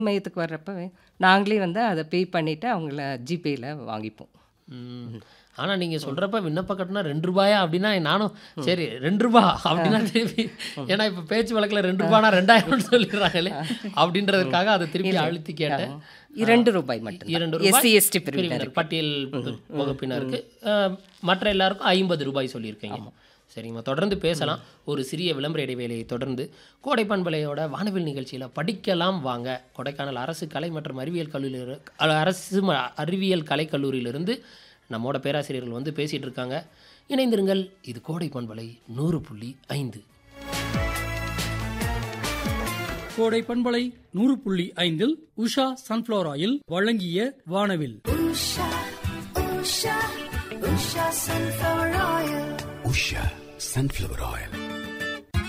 மையத்துக்கு வர்றப்ப நாங்களே வந்து அதை பே பண்ணிவிட்டு அவங்கள ஜிபேயில் வாங்கிப்போம் ம். ஆனா நீங்க சொல்றப்ப விண்ணப்ப கட்டணம் ரெண்டு ரூபாயா அப்படின்னா நானும் சரி ரெண்டு ரூபா அப்படின்னா திருப்பி ஏன்னா இப்ப பேச்சு வழக்குல ரெண்டு ரூபானா ரெண்டாயிரம் சொல்லிடுறாங்களே அப்படின்றதுக்காக அதை திருப்பி அழுத்தி கேட்டேன் இரண்டு ரூபாய் மட்டும் இரண்டு ரூபாய் எஸ்சி எஸ்டி பிரிவினர் பிரிவினர் பட்டியல் வகுப்பினருக்கு அஹ், மற்ற எல்லாருக்கும் ஐம்பது ரூபாய் சொல்லியிருக்கீங்க சரிங்கம்மா தொடர்ந்து பேசலாம் ஒரு சிறிய விளம்பர இடைவேளையை தொடர்ந்து கோடை பண்பலையோட வானவில் நிகழ்ச்சியில் படிக்கலாம் வாங்க கொடைக்கானல் அரசு கலை மற்றும் அறிவியல் கல்லூரியில் அஹ், அரசு ம- அறிவியல் கலைக்கல்லூரியிலிருந்து நம்மோட பேராசிரியர்கள் வந்து பேசிட்டு இருக்காங்க இணைந்திருங்கள் இது கோடை பண்பலை நூறு புள்ளி ஐந்து கோடை பண்பலை நூறு புள்ளி ஐந்தில் உஷா சன்ஃப்ளவர் ஆயில் வழங்கிய வானவில் Usha, Usha, Usha sunflower oil. Usha sunflower oil